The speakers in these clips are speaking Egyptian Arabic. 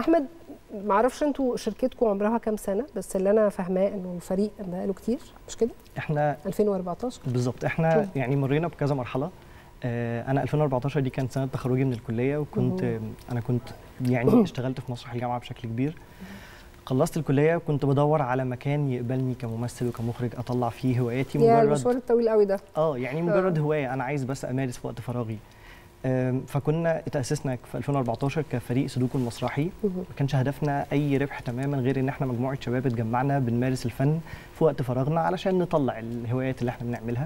احمد ما اعرفش انتوا شركتكم عمرها كام سنه بس اللي انا فاهماه انه الفريق بقاله كتير مش كده احنا 2014 بالظبط احنا مم. يعني مرينا بكذا مرحله آه، انا 2014 دي كانت سنه تخرجي من الكليه وكنت انا كنت يعني اشتغلت في مسرح الجامعه بشكل كبير خلصت الكليه وكنت بدور على مكان يقبلني كممثل وكمخرج اطلع فيه هواياتي يا مجرد المشوار الطويل قوي ده اه يعني مجرد هوايه انا عايز بس امارس في وقت فراغي آم، فكنا اتاسسنا في 2014 كفريق سلوك المسرحي مهم. ما كانش هدفنا اي ربح تماما غير ان احنا مجموعه شباب اتجمعنا بنمارس الفن في وقت فراغنا علشان نطلع الهوايات اللي احنا بنعملها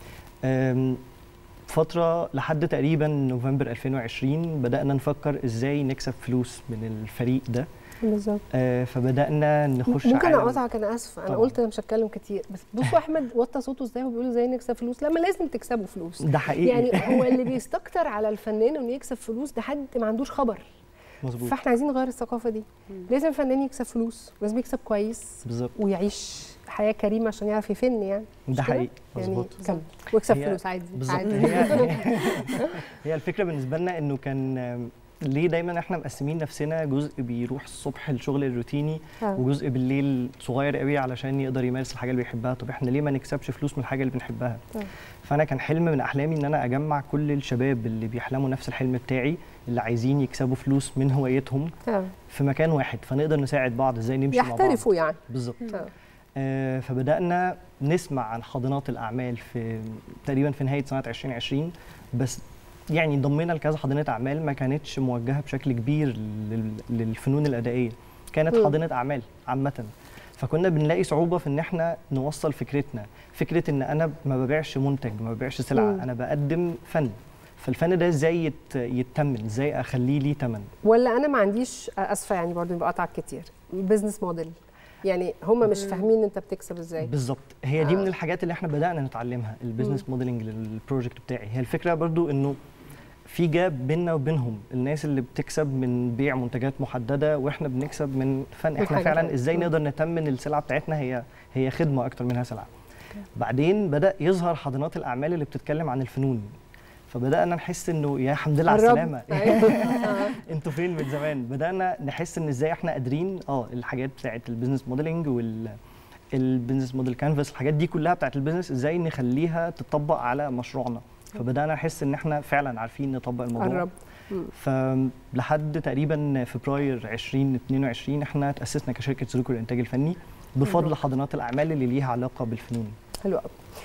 أم، فترة لحد تقريبا نوفمبر 2020 بدأنا نفكر ازاي نكسب فلوس من الفريق ده بالظبط آه، فبدأنا نخش ممكن عالم- اقاطعك انا اسفه انا طبعاً. قلت انا مش هتكلم كتير بس بصوا احمد وطى صوته ازاي هو بيقول ازاي نكسب فلوس لما لازم تكسبوا فلوس ده حقيقي يعني هو اللي بيستكتر على الفنان انه يكسب فلوس ده حد ما عندوش خبر مظبوط فاحنا عايزين نغير الثقافه دي لازم الفنان يكسب فلوس لازم يكسب كويس بالظبط ويعيش حياه كريمه عشان يعرف يفن يعني مش ده كده؟ حقيقي يعني مظبوط كمل ويكسب هي- فلوس عادي بالظبط عادي. هي هي الفكره بالنسبه لنا انه كان آم، ليه دايما احنا مقسمين نفسنا جزء بيروح الصبح الشغل الروتيني آه. وجزء بالليل صغير قوي علشان يقدر يمارس الحاجه اللي بيحبها طب احنا ليه ما نكسبش فلوس من الحاجه اللي بنحبها آه. فانا كان حلم من احلامي ان انا اجمع كل الشباب اللي بيحلموا نفس الحلم بتاعي اللي عايزين يكسبوا فلوس من هوايتهم آه. في مكان واحد فنقدر نساعد بعض ازاي نمشي مع بعض يحترفوا يعني بالظبط آه. آه، فبدأنا نسمع عن حاضنات الأعمال في تقريبا في نهاية سنة 2020 بس يعني ضمينا لكذا حاضنة أعمال ما كانتش موجهة بشكل كبير لل- للفنون الأدائية كانت مم. حاضنة أعمال عامة فكنا بنلاقي صعوبة في إن إحنا نوصل فكرتنا فكرة إن أنا ما ببيعش منتج ما ببيعش سلعة مم. أنا بقدم فن فالفن ده ازاي يت- يتمن ازاي اخليه ليه تمن ولا انا ما عنديش اسفه يعني برضو بقطعك كتير بزنس موديل يعني هم مش فاهمين انت بتكسب ازاي بالظبط هي دي آه. من الحاجات اللي احنا بدانا نتعلمها البيزنس موديلنج للبروجكت بتاعي هي الفكره برضو انه في جاب بيننا وبينهم الناس اللي بتكسب من بيع منتجات محدده واحنا بنكسب من فن احنا حاجة فعلا تانية. ازاي مم. نقدر نتمن السلعه بتاعتنا هي هي خدمه اكتر منها سلعه بعدين بدا يظهر حاضنات الاعمال اللي بتتكلم عن الفنون فبدانا نحس انه يا الحمد لله على قربوا. السلامه أيوة. آه. انتوا فين من زمان بدانا نحس ان ازاي احنا قادرين اه الحاجات بتاعت البيزنس موديلنج وال البيزنس موديل كانفاس الحاجات دي كلها بتاعت البيزنس ازاي نخليها تطبق على مشروعنا فبدانا نحس ان احنا فعلا عارفين نطبق الموضوع قرب مم. فلحد تقريبا فبراير 2022 احنا تاسسنا كشركه سلوك الانتاج الفني بفضل مبروك. حاضنات الاعمال اللي ليها علاقه بالفنون حلو قوي